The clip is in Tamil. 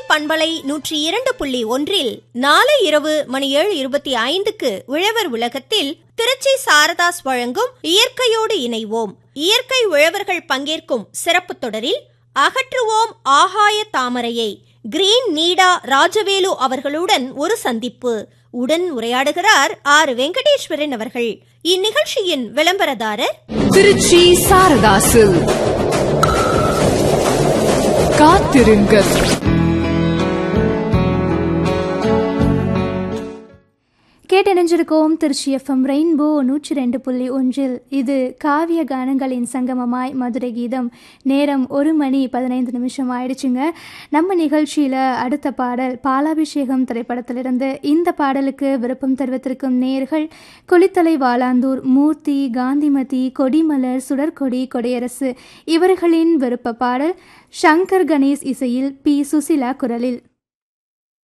பண்பலை நூற்றி இரண்டு புள்ளி ஒன்றில் நாளை இரவு மணி ஏழு இருபத்தி ஐந்துக்கு உழவர் உலகத்தில் திருச்சி சாரதாஸ் வழங்கும் இயற்கையோடு இணைவோம் இயற்கை உழவர்கள் பங்கேற்கும் சிறப்பு தொடரில் அகற்றுவோம் ஆகாய தாமரையை கிரீன் நீடா ராஜவேலு அவர்களுடன் ஒரு சந்திப்பு உடன் உரையாடுகிறார் ஆர் வெங்கடேஸ்வரன் அவர்கள் இந்நிகழ்ச்சியின் விளம்பரதாரர் திருச்சி சாரதாசு காத்திருங்கள் கேட்டணிஞ்சிருக்கோம் திருச்சி எஃப்எம் ரெயின்போ நூற்றி ரெண்டு புள்ளி ஒன்றில் இது காவிய கானங்களின் சங்கமமாய் மதுரை கீதம் நேரம் ஒரு மணி பதினைந்து நிமிஷம் ஆயிடுச்சுங்க நம்ம நிகழ்ச்சியில் அடுத்த பாடல் பாலாபிஷேகம் திரைப்படத்திலிருந்து இந்த பாடலுக்கு விருப்பம் தெரிவித்திருக்கும் நேர்கள் குளித்தலை வாலாந்தூர் மூர்த்தி காந்திமதி கொடிமலர் சுடற்கொடி கொடியரசு இவர்களின் விருப்ப பாடல் சங்கர் கணேஷ் இசையில் பி சுசிலா குரலில்